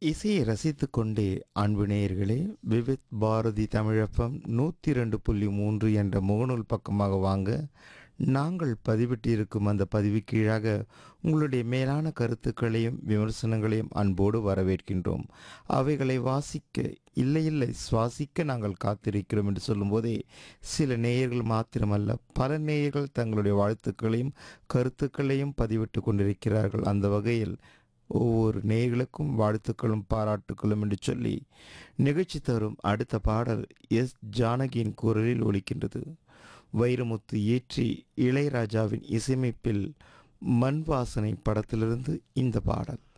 இசையை ரசித்துக் கொண்டே அன்பு நேயர்களே விவித் பாரதி தமிழப்பம் நூற்றி ரெண்டு புள்ளி மூன்று என்ற முகநூல் பக்கமாக வாங்க நாங்கள் பதிவிட்டிருக்கும் அந்த பதிவு கீழாக உங்களுடைய மேலான கருத்துக்களையும் விமர்சனங்களையும் அன்போடு வரவேற்கின்றோம் அவைகளை வாசிக்க இல்லை இல்லை சுவாசிக்க நாங்கள் காத்திருக்கிறோம் என்று சொல்லும்போதே சில நேயர்கள் மாத்திரமல்ல பல நேயர்கள் தங்களுடைய வாழ்த்துக்களையும் கருத்துக்களையும் பதிவிட்டு கொண்டிருக்கிறார்கள் அந்த வகையில் ஒவ்வொரு நேயர்களுக்கும் வாழ்த்துக்களும் பாராட்டுக்களும் என்று சொல்லி நிகழ்ச்சி தரும் அடுத்த பாடல் எஸ் ஜானகியின் குரலில் ஒலிக்கின்றது வைரமுத்து இயற்றி இளையராஜாவின் இசையமைப்பில் மண் வாசனை படத்திலிருந்து இந்த பாடல்